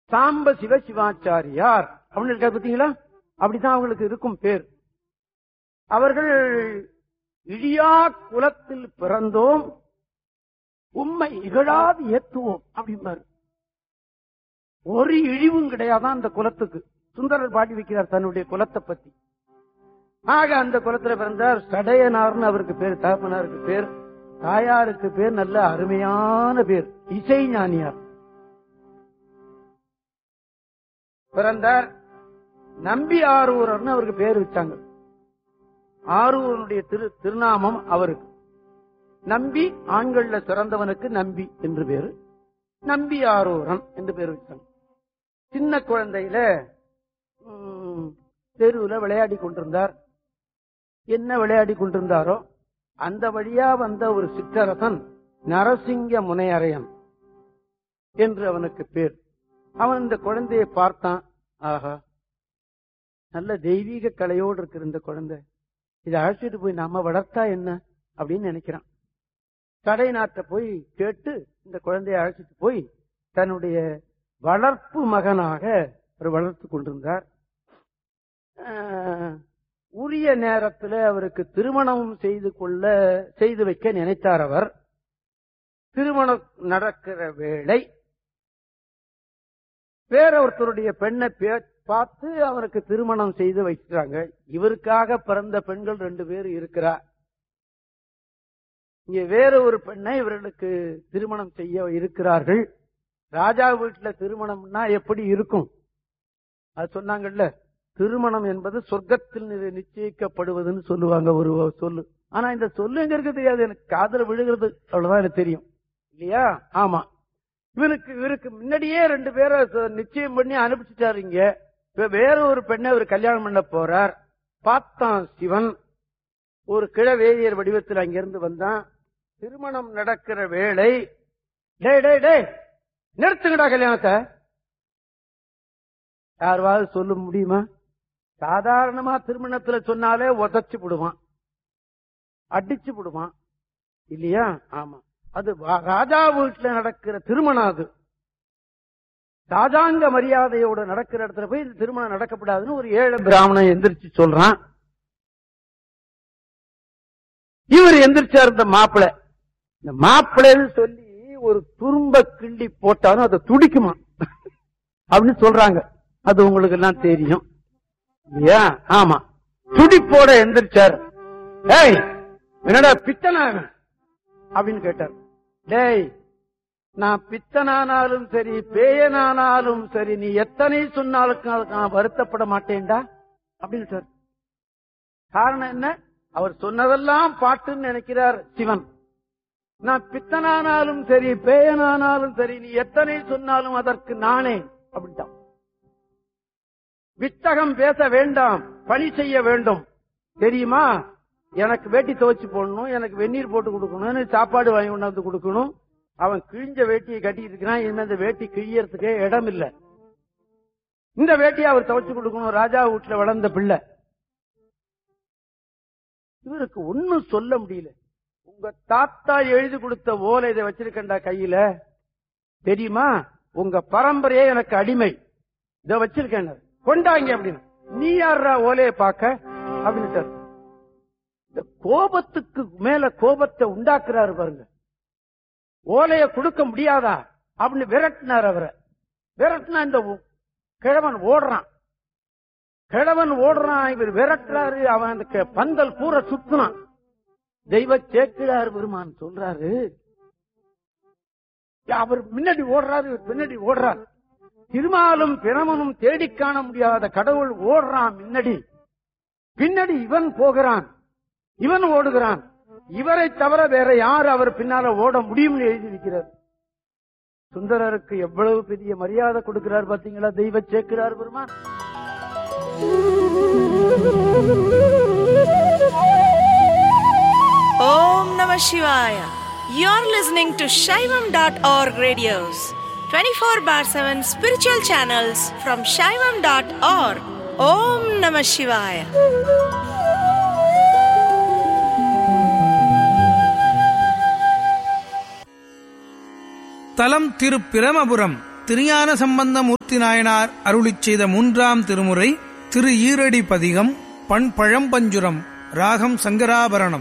சாம்ப சிவ சிவாச்சாரியார் அப்படின்னு இருக்கா பாத்தீங்களா அப்படித்தான் அவங்களுக்கு இருக்கும் பேர் அவர்கள் இழியா குலத்தில் பிறந்தோம் உண்மை இகழாது ஏத்துவோம் அப்படிம்பாரு ஒரு இழிவும் கிடையாதான் அந்த குலத்துக்கு சுந்தரர் பாடி வைக்கிறார் தன்னுடைய குலத்தை பத்தி ஆக அந்த குலத்துல பிறந்தார் சடையனார்னு அவருக்கு பேர் தகப்பனாருக்கு பேர் தாயாருக்கு பேர் நல்ல அருமையான பேர் இசை ஞானியார் பிறந்தார் நம்பி ஆரூரர்னு அவருக்கு பேர் வச்சாங்க ஆரூரனுடைய திரு திருநாமம் அவருக்கு நம்பி ஆண்கள்ல சிறந்தவனுக்கு நம்பி என்று பேரு நம்பி ஆரூரன் என்று பேர் வச்சாங்க சின்ன குழந்தையில ம், தெருவுல விளையாடி கொண்டிருந்தார் என்ன விளையாடி கொண்டிருந்தாரோ அந்த வழியா வந்த ஒரு சிற்றரசன் நரசிங்க முனையரையன் என்று அவனுக்கு பேர் அவன் இந்த குழந்தையை பார்த்தான் ஆஹா நல்ல தெய்வீக கலையோடு இருக்கிற இந்த குழந்தை இதை அழைச்சிட்டு போய் நாம வளர்த்தா என்ன அப்படின்னு நினைக்கிறான் கடை நாட்ட போய் கேட்டு இந்த குழந்தையை அழைச்சிட்டு போய் தன்னுடைய வளர்ப்பு மகனாக அவர் வளர்த்து கொண்டிருந்தார் ஆஹ், உரிய நேரத்தில் அவருக்கு திருமணம் செய்து கொள்ள செய்து வைக்க நினைத்தார் அவர் திருமணம் நடக்கிற வேளை வேற ஒருத்தருடைய பெண்ணை பே- பார்த்து அவருக்கு திருமணம் செய்து வைக்கிறாங்க இவருக்காக பிறந்த பெண்கள் ரெண்டு பேர் இருக்கிறார் இங்க வேற ஒரு பெண்ணை இவர்களுக்கு திருமணம் செய்ய இருக்கிறார்கள் ராஜா வீட்டுல திருமணம்னா எப்படி இருக்கும் அது சொன்னாங்கல்ல திருமணம் என்பது சொர்க்கத்தில் நி- நிச்சயிக்கப்படுவதுன்னு சொல்லுவாங்க ஒரு சொல்லு ஆனா இந்த சொல்லு எங்க இருக்கு தெரியாது எனக்கு காதல விழுகிறது அவ்வளவுதான் எனக்கு தெரியும் இல்லையா ஆமா இவனுக்கு இவருக்கு முன்னாடியே ரெண்டு பேரை ச- நிச்சயம் பண்ணி அனுப்பிச்சிட்டாரு இங்க இப்ப வேற ஒரு பெண்ணை ஒரு கல்யாணம் பண்ண போறார் பார்த்தான் சிவன் ஒரு கிழவேதியர் வடிவத்தில் அங்கிருந்து வந்தான் திருமணம் நடக்கிற வேளை டேய் டேய் டேய் நிறுத்துங்கடா கல்யாணத்தை யாருவாவது சொல்ல முடியுமா சாதாரணமா திருமணத்துல சொன்னாலே உதச்சு விடுவான் அடிச்சு விடுவான் இல்லையா ஆமா அது வா- ராஜா வீட்டுல நடக்கிற திருமணம் அது ராஜாங்க மரியாதையோட நடக்கிற இடத்துல போய் இந்த திருமணம் நடக்கப்படாதுன்னு ஒரு ஏழை பிராமணன் எந்திரிச்சு சொல்றான் இவர் எந்திரிச்சார் இந்த மாப்பிள்ளை இந்த மாப்பிள்ளைன்னு சொல்லி ஒரு துரும்ப கிண்டி போட்டாலும் அதை துடிக்குமா அப்படின்னு சொல்றாங்க அது உங்களுக்கு எல்லாம் தெரியும் இல்லையா ஆமா துடிப்போட எந்திரிச்சார் ஏய் என்னடா பித்தனா இவன்? அப்படின்னு கேட்டார் டேய் நான் பித்தனானாலும் சரி பேயனானாலும் சரி நீ எத்தனை சொன்னாலும் அதுக்கு நான் வருத்தப்பட மாட்டேன்டா அப்படின்னு காரணம் என்ன அவர் சொன்னதெல்லாம் பாட்டுன்னு நினைக்கிறார் சிவன் நான் பித்தனானாலும் சரி பேயனானாலும் சரி நீ எத்தனை சொன்னாலும் அதற்கு நானே அப்படின்ட்டான் வித்தகம் பேச வேண்டாம் பணி செய்ய வேண்டும் தெரியுமா எனக்கு வேட்டி துவைச்சு போடணும் எனக்கு வெந்நீர் போட்டு கொடுக்கணும்னு சாப்பாடு வாங்கி கொண்டாந்து கொடுக்கணும் அவன் கிழிஞ்ச வேட்டியை கட்டிட்டு இருக்கிறான் என்ன இந்த வேட்டி கிழியறதுக்கே இடம் இல்ல இந்த வேட்டியை அவர் துவைச்சு கொடுக்கணும் ராஜா வீட்டுல வளர்ந்த பிள்ளை இவருக்கு ஒண்ணும் சொல்ல முடியல உங்க தாத்தா எழுதி கொடுத்த ஓலை இதை வச்சிருக்கண்டா கையில தெரியுமா உங்க பரம்பரையே எனக்கு அடிமை இத வச்சிருக்கேன் கொண்டாங்க அப்படின்னு நீ யாரா ஓலையை பார்க்க அப்படின்னு இந்த கோபத்துக்கு மேல கோபத்தை உண்டாக்குறாரு பாருங்க ஓலைய கொடுக்க முடியாதா அப்படின்னு விரட்டினார் அவரை விரட்டினா இந்த உ- கிழவன் ஓடுறான் கிழவன் ஓடுறான் இவர் விரட்டுறாரு அவன் அந்த க- பந்தல் பூரா சுத்துனான் தெய்வ சேக்கிழார் பெருமான் சொல்றாரு அவர் முன்னாடி ஓடுறாரு இவர் பின்னாடி ஓடுறார் திருமாலும் பிரமனும் தேடி காண முடியாத கடவுள் ஓடுறான் முன்னாடி பின்னாடி இவன் போகிறான் இவன் ஓடுகிறான் இவரை தவிர வேற யார் அவர் பின்னால ஓட முடியும்னு எழுதியிருக்கிறார் சுந்தரருக்கு எவ்வளவு பெரிய மரியாதை கொடுக்கிறார் பாத்தீங்களா தெய்வ சேக்கிரார் பெருமான் Om Namah Shivaya. You're listening to Shaivam.org radios, 24 bar 7 spiritual channels from Shaivam.org. Om Namah Shivaya. தலம் திரு பிரமபுரம் திருஞான சம்பந்தமூர்த்தி நாயனார் அருளிச் செய்த மூன்றாம் திருமுறை திரு ஈரடி பதிகம் பண் பழம்பஞ்சுரம் ராகம் சங்கராபரணம்